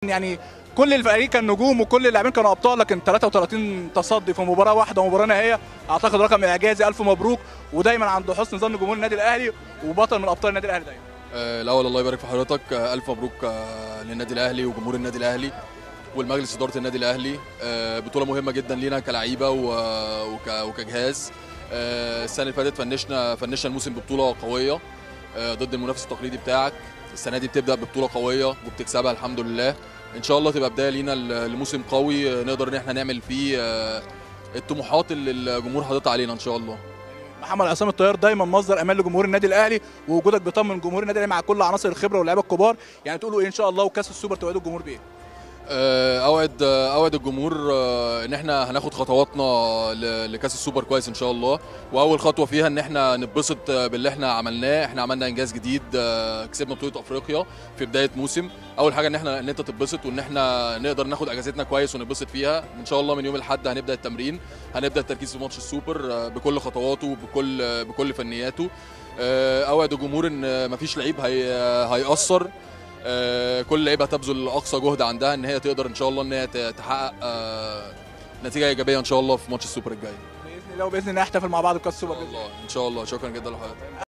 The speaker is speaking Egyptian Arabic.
يعني كل الفريق كان نجوم وكل اللاعبين كانوا ابطال لكن 33 تصدي في مباراه واحده مباراه نهائيه اعتقد رقم اعجازي الف مبروك ودايما عند حسن ظن جمهور النادي الاهلي وبطل من ابطال النادي الاهلي دايما آه، الاول الله يبارك في حضرتك آه، الف مبروك آه، للنادي الاهلي وجمهور النادي الاهلي والمجلس اداره النادي الاهلي آه، بطوله مهمه جدا لينا كلعيبه و- وك- وكجهاز آه، السنه اللي فاتت فنشنا فنشنا الموسم ببطوله قويه آه، ضد المنافس التقليدي بتاعك السنه دي بتبدا ببطوله قويه وبتكسبها الحمد لله ان شاء الله تبقى بدايه لينا ل- لموسم قوي آه، نقدر ان احنا نعمل فيه آه، الطموحات اللي الجمهور حاططها علينا ان شاء الله محمد عصام الطيار دايما مصدر امان لجمهور النادي الاهلي ووجودك بيطمن جمهور النادي الاهلي مع كل عناصر الخبره واللعيبه الكبار يعني تقولوا ايه ان شاء الله وكاس السوبر توعدوا الجمهور بايه آه، اوعد آه، اوعد الجمهور آه، ان احنا هناخد خطواتنا ل- لكاس السوبر كويس ان شاء الله واول خطوه فيها ان احنا نتبسط آه، باللي احنا عملناه احنا عملنا انجاز جديد آه، كسبنا بطوله افريقيا في بدايه موسم اول حاجه ان احنا ان انت تتبسط وان احنا نقدر ناخد اجازتنا كويس ونتبسط فيها ان شاء الله من يوم الاحد هنبدا التمرين هنبدا التركيز في ماتش السوبر آه، بكل خطواته بكل آه، بكل فنياته آه، اوعد الجمهور ان آه، مفيش لعيب هي هيأثر آه، كل لعيبه هتبذل اقصى جهد عندها ان هي تقدر ان شاء الله ان هي ت- تحقق آه، نتيجه ايجابيه ان شاء الله في ماتش السوبر الجاي باذن الله وباذن الله نحتفل مع بعض بكاس السوبر ان شاء الله ان شاء الله شكرا جدا لحضرتك